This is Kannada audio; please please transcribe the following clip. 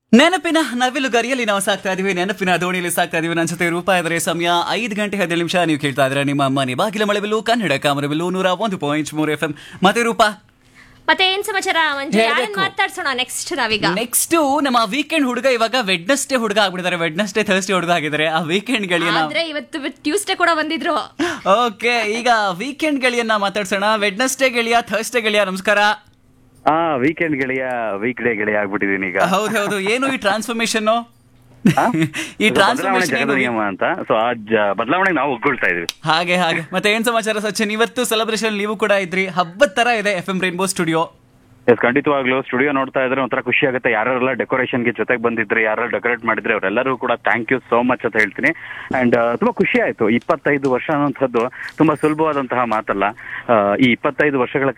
ನೆನಪಿನ ನವಿಲು ಗರಿಯಲ್ಲಿ ನಾವು ಸಾಕ್ತಾ ಇದೀವಿ ನೆನಪಿನ ದೋಣಿಯಲ್ಲಿ ಸಾಕ್ತಾ ಇದೀವಿ ನನ್ನ ಜೊತೆ ರೂಪ ಇದ್ರೆ ಸಮಯ ಐದು ಗಂಟೆ ಹದಿನೇಳು ನಿಮಿಷ ನೀವು ಕೇಳ್ತಾ ಇದ್ರೆ ನಿಮ್ಮ ಮನೆ ಬಾಗಿಲ ಮಳೆಬಿಲ್ಲು ಕನ್ನಡ ಕಾಮರಬಿಲ್ಲು ನೂರ ಒಂದು ಪಾಯಿಂಟ್ ಮೂರು ಎಫ್ ಎಂ ಮತ್ತೆ ರೂಪ ಮತ್ತೆ ಏನ್ ಸಮಾಚಾರ ಮಂಜು ಯಾರನ್ನ ಹೇಳ್ಬೇಕು. ಮಾತಾಡ್ಸೋಣ ನೆಕ್ಸ್ಟ್ ನಾವೀಗ ನೆಕ್ಸ್ಟ್ ನಮ್ಮ ವೀಕೆಂಡ್ ಹುಡುಗ ಇವಾಗ ವೆಡ್ನೆಸ್ಡೇ ಹುಡುಗ ಆಗ್ಬಿಟ್ಟಿದ್ದಾರೆ ವೆಡ್ನೆಸ್ಡೇ ಥರ್ಸ್ಡೇ ಹುಡುಗ ಆಗಿದ್ದಾರೆ ಆ ವೀಕೆಂಡ್ ಗೆಳೆಯನ ಆದ್ರೆ ಇವತ್ತು ಟ್ಯೂಸ್ಡೇ ಕೂಡ ಬಂದಿದ್ರು ಓಕೆ ಈಗ ವೀಕೆಂಡ್ ಗೆಳೆಯನ್ನ ಮಾತಾಡ್ಸೋಣ ವೆಡ್ನೆಸ್ಡೇ ಗೆಳೆಯ ಥರ್ಸ್ಡೇ ಗೆಳೆಯ ನಮಸ್ಕಾರ ಆ ವೀಕೆಂಡ್ ಗೆಳೆಯ ವೀಕ್ ಡೇ ಗೆಳೆಯ ಆಗ್ಬಿಟ್ಟಿದೀನಿ ಈಗ ಹೌದು ಹೌದು ಏನು ಈ ಟ್ರಾನ್ಸ್ಫಾರ್ಮೇಶನ್ ಆ? ಈ ಇದು ಬದಲಾವಣೆ ಜಗದ ಟ್ರಾನ್ಸ್ಫಾರ್ಮೇಶನ್ ನಿಯಮ ಅಂತ ಸೊ ಆ ಜ- ಬದಲಾವಣೆಗೆ ನಾವು ಒಗ್ಗೊಳ್ತಾ ಇದೀವಿ ಹಾಗೆ ಹಾಗೆ ಮತ್ತೆ ಏನ್ ಸಮಾಚಾರ ಸಚಿನ್ ಇವತ್ತು ಸೆಲೆಬ್ರೇಷನ್ ನೀವು ಕೂಡ ಇದ್ರಿ ಹಬ್ಬದ ತರ ಇದೆ F M Rainbow studio yes ಖಂಡಿತವಾಗ್ಲೂ ಸ್ಟುಡಿಯೋ ನೋಡ್ತಾ ಇದ್ರೆ ಒಂಥರ ಖುಷಿ ಆಗುತ್ತೆ ಯಾರೆಲ್ಲ ಡೆಕೋರೇಷನ್ ಗೆ ಜೊತೆಗೆ ಬಂದಿದ್ರೆ ಯಾರು ಡೆಕೋರೇಟ್ ಮಾಡಿದ್ರೆ ಅವರೆಲ್ಲರೂ ಕೂಡ ಥ್ಯಾಂಕ್ ಯು ಸೋ ಮಚ್ ಅಂತ ಹೇಳ್ತೀನಿ ಅಂಡ್ ತುಂಬಾ ಖುಷಿ ಆಯ್ತು ಇಪ್ಪತ್ತೈದು ವರ್ಷ ಅನ್ನುವಂಥದ್ದು ತುಂಬಾ ಸುಲಭವಾದಂತಹ ಮಾತಲ್ಲ ಆ, ಈ ಇಪ್ಪತ್ತೈದು ವರ್ಷಗಳ